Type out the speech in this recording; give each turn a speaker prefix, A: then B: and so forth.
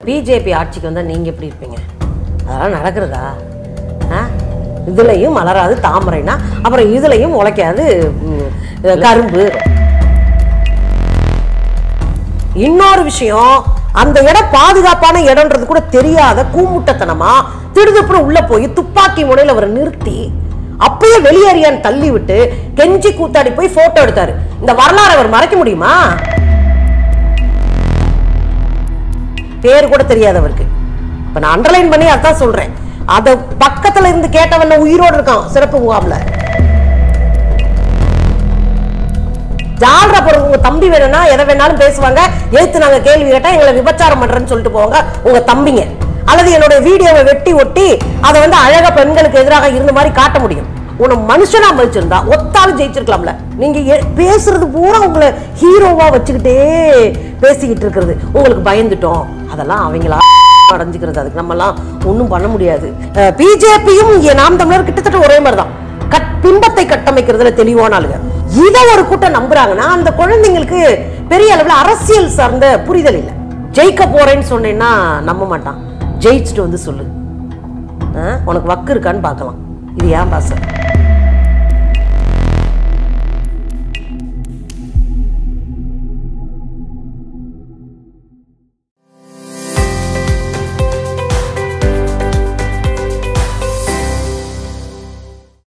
A: BJP ஆட்சிக்கு வந்தால் நீங்கள் எப்படி இருப்பீங்க அதெல்லாம் நடக்கிறதா ஆ இதுலையும் மலராது தாமரைனா அப்புறம் இதுலையும் உழைக்காது ம், கரும்பு இன்னொரு விஷயம் அந்த இடம் பாதுகாப்பான இடம்ன்றது கூட தெரியாத கூமுட்டத்தனமா திடுதுப்புறம் உள்ள போய் துப்பாக்கி முனையில் அவரை நிறுத்தி அப்பயே வெளியேறியான்னு தள்ளி விட்டு கெஞ்சி கூத்தாடி போய் போட்டோ எடுத்தாரு இந்த வரலாறு அவர் மறைக்க முடியுமா பேர் கூட தெரியாதவருக்கு இப்ப நான் அண்டர்லைன் பண்ணி அதான் சொல்றேன் அத பக்கத்துல இருந்து கேட்டவன் உயிரோடு இருக்கான் சிறப்பு முகாம்ல ஜால்ரா போற உங்க தம்பி வேணும்னா எதை வேணாலும் பேசுவாங்க எதிர்த்து நாங்க கேள்வி கேட்டா எங்களை விபச்சாரம் பண்றேன்னு சொல்லிட்டு போவாங்க உங்க தம்பிங்க அல்லது என்னோட வீடியோவை வெட்டி ஒட்டி அதை வந்து அழகா பெண்களுக்கு எதிராக இருந்த மாதிரி காட்ட முடியும் உன்னை மனுஷனா மதிச்சிருந்தா ஒத்தாலும் ஜெயிச்சிருக்கலாம்ல நீங்க எ- பேசுறது பூரா உங்களை ஹீரோவா வச்சுக்கிட்டே பேசிக்கிட்டு இருக்கிறது உங்களுக்கு பயந்துட்டோம் அதெல்லாம் அவங்களா அடைஞ்சுக்கிறது அதுக்கு நம்மலாம் ஒன்றும் பண்ண முடியாது பிஜேபியும் நாம் தமிழர் கிட்டத்தட்ட ஒரே மாதிரி தான் கட் பிம்பத்தை கட்டமைக்கிறதுல தெளிவான ஆளுங்க இதை ஒரு கூட்டம் நம்புறாங்கன்னா அந்த குழந்தைங்களுக்கு பெரிய அளவில் அரசியல் சார்ந்த புரிதல் இல்லை ஜெயிக்க போறேன்னு சொன்னேன்னா நம்ப மாட்டான் ஜெயிச்சுட்டு வந்து சொல்லு ஆ, உனக்கு வக்கு இருக்கான்னு பார்க்கலாம் இது ஏன் பாச